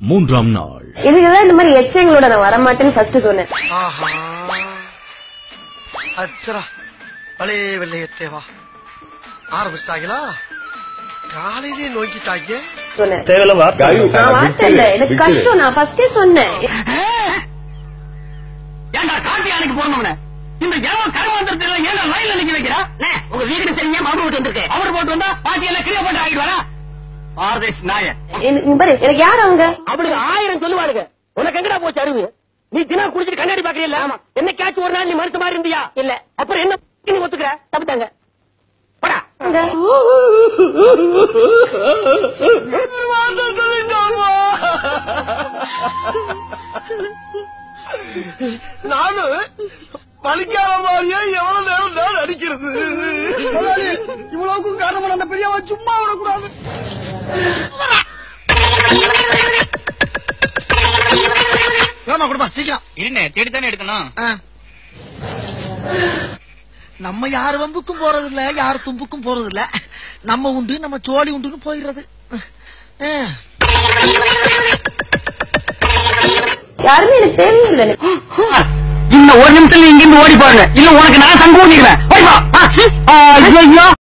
மூன்றாம் நாள் இதுக்குதான் இந்த மாதிரி எச்சங்களோட நான் வரமாட்டேன்னு ஃபர்ஸ்ட் சொன்னேன் ஆஹா அச்சரா பழைய வெள்ளையத்தேவா ஆரம்பிச்சிட்டாங்களா காலையிலே நோக்கிட்டாங்க சொன்னேன் தேவையில்ல வார்த்தை நான் வார்த்தை இல்ல எனக்கு கஷ்டம் நான் ஃபர்ஸ்டே சொன்னேன் ஏன்டா காந்தி அணைக்கு போனவன இந்த ஜனம் கருமாந்திரத்துல ஏன்டா லைன்ல நிக்க வைக்கிறா உங்க வீடு சரிங்க மறு போட்டு வந்திருக்கு அவர் போட்டு வந்தா பாட்டி எல்லாம் கிளியர் பண்ண ஆகிடுவாரா பாரதேஷ் நாயன் எனக்கு இங்க பாரு எனக்கு யார் அவங்க அவளுக்கு ஆயிரம் சொல்லுவாளுங்க உனக்கு எங்கடா போச்சு அறிவு நீ தினம் குடிச்சிட்டு கண்ணாடி பாக்குறீல்ல ஆமா என்னைக்காச்சும் ஒரு நாள் நீ மறுத்த மாதிரி இருந்தியா இல்ல அப்புறம் என்ன நீ ஒத்துக்கிற தப்புத்தாங்க போடா அவங்க நானும் பழிக்காத மாதிரியே எவ்வளவு நேரம் நான் அடிக்கிறது இவ்வளவுக்கும் காரணம் அந்த பெரியவா சும்மா விடக்கூடாது ஏமா கொடுப்பா சீக்கிரம் இருங்க தேடி தானே எடுக்கணும் ஆ. நம்ம யார் வம்புக்கும் போறது இல்ல யார் தும்புக்கும் போறது இல்ல நம்ம உண்டு நம்ம சோழி உண்டுன்னு போயிடுறது ஆ. யாருமே எனக்கு தேவையில்லை எனக்கு இன்னும் ஒரு நிமிஷம் இங்கிருந்து ஓடி பாருங்க இல்ல உனக்கு நான் சங்கு ஊதிடுவேன் ஓடி வா. ஆ, ஐயோ